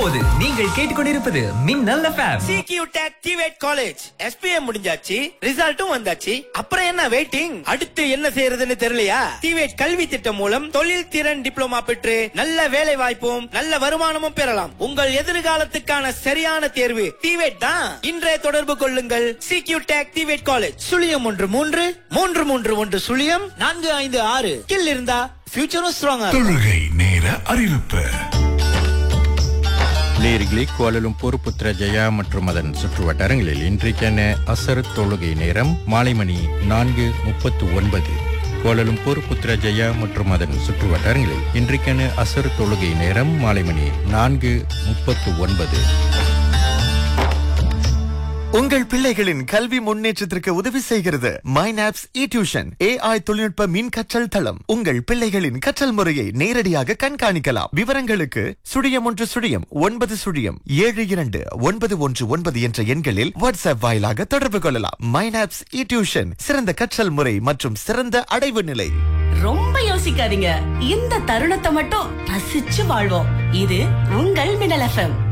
இப்போது நீங்கள் கேட்டுக்கொண்டிருப்பது மின்னல் எஃப்எம் சிகியூ டெக் டிவேட் காலேஜ் எஸ்பிஎம் முடிஞ்சாச்சு ரிசல்ட்டும் வந்தாச்சு அப்புறம் என்ன வெயிட்டிங் அடுத்து என்ன செய்யறதுன்னு தெரியலையா டிவேட் கல்வி திட்டம் மூலம் தொழில் திறன் டிப்ளமா பெற்று நல்ல வேலை வாய்ப்பும் நல்ல வருமானமும் பெறலாம் உங்கள் எதிர்காலத்துக்கான சரியான தேர்வு டிவேட் தான் இன்றைய தொடர்பு கொள்ளுங்கள் சிகியூ டெக் டிவேட் காலேஜ் சுழியம் ஒன்று மூன்று மூன்று மூன்று ஒன்று சுழியம் நான்கு ஐந்து ஆறு கில் இருந்தா ஃபியூச்சரும் ஸ்ட்ராங்கா தொழுகை நேர அறிவிப்பு நேரிகளே கோலலும்பூர் புத்ரஜயா மற்றும் அதன் சுற்றுவட்டாரங்களில் இன்றைக்கான அசர் தொழுகை நேரம் மாலை மணி நான்கு முப்பத்து ஒன்பது கோலலும்பூர் புத்ரஜயா மற்றும் அதன் சுற்றுவட்டாரங்களில் இன்றைக்கான அசர் தொழுகை நேரம் மாலை மணி நான்கு முப்பத்து ஒன்பது உங்கள் பிள்ளைகளின் கல்வி முன்னேற்றத்திற்கு உதவி செய்கிறது மைனாப்ஸ் இ டியூஷன் ஏஐ தொழில்நுட்ப மின் கற்றல் தளம் உங்கள் பிள்ளைகளின் கற்றல் முறையை நேரடியாக கண்காணிக்கலாம் விவரங்களுக்கு சுழியம் ஒன்று சுழியம் ஒன்பது சுழியம் ஏழு இரண்டு ஒன்பது ஒன்று ஒன்பது என்ற எண்களில் வாட்ஸ்அப் வாயிலாக தொடர்பு கொள்ளலாம் மைனாப்ஸ் இ டியூஷன் சிறந்த கற்றல் முறை மற்றும் சிறந்த அடைவு நிலை ரொம்ப யோசிக்காதீங்க இந்த தருணத்தை மட்டும் ரசிச்சு வாழ்வோம் இது உங்கள் மின்னல் எஃப்எம்